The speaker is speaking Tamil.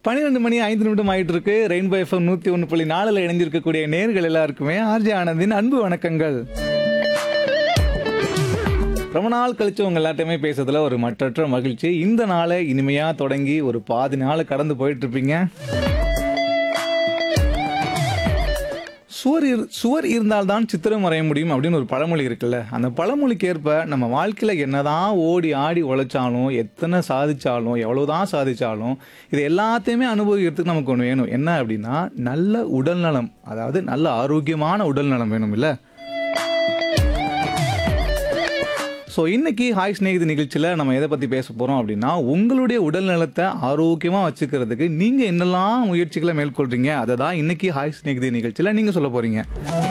பன்னிரெண்டு மணி ஐந்து நிமிடம் ஆயிட்டு இருக்கு ரெயின்போ எஃப்எம் நூத்தி ஒன்று புள்ளி நாலுல இணைஞ்சிருக்கக்கூடிய நேர்கள் எல்லாருக்குமே ஆர்ஜி ஆனந்தின் அன்பு வணக்கங்கள் ரொம்ப நாள் கழிச்சு உங்க எல்லாத்தையுமே பேசுறதுல ஒரு மற்றற்ற மகிழ்ச்சி இந்த நாளை இனிமையா தொடங்கி ஒரு பாதி நாள் கடந்து போயிட்டு இருப்பீங்க சுவர் இரு சுவர் இருந்தால்தான் சித்திரம் வரைய முடியும் அப்படின்னு ஒரு பழமொழி இருக்குல்ல அந்த பழமொழிக்கு ஏற்ப நம்ம வாழ்க்கையில் என்னதான் ஓடி ஆடி உழைச்சாலும் எத்தனை சாதிச்சாலும் எவ்வளவுதான் சாதிச்சாலும் இது எல்லாத்தையுமே அனுபவிக்கிறதுக்கு நமக்கு ஒன்று வேணும் என்ன அப்படின்னா நல்ல உடல்நலம் அதாவது நல்ல ஆரோக்கியமான உடல்நலம் வேணும் இல்லை ஸோ இன்னைக்கு ஹாய் ஸ்நேகிதி நிகழ்ச்சியில் நம்ம எதை பற்றி பேச போகிறோம் அப்படின்னா உங்களுடைய உடல் நலத்தை ஆரோக்கியமாக வச்சுக்கிறதுக்கு நீங்கள் என்னெல்லாம் முயற்சிகளை மேற்கொள்றீங்க அதை தான் இன்னைக்கு ஹாய் ஸ்நேகிதி நிகழ்ச்சியில் நீங்கள் சொல்ல போகிறீங்க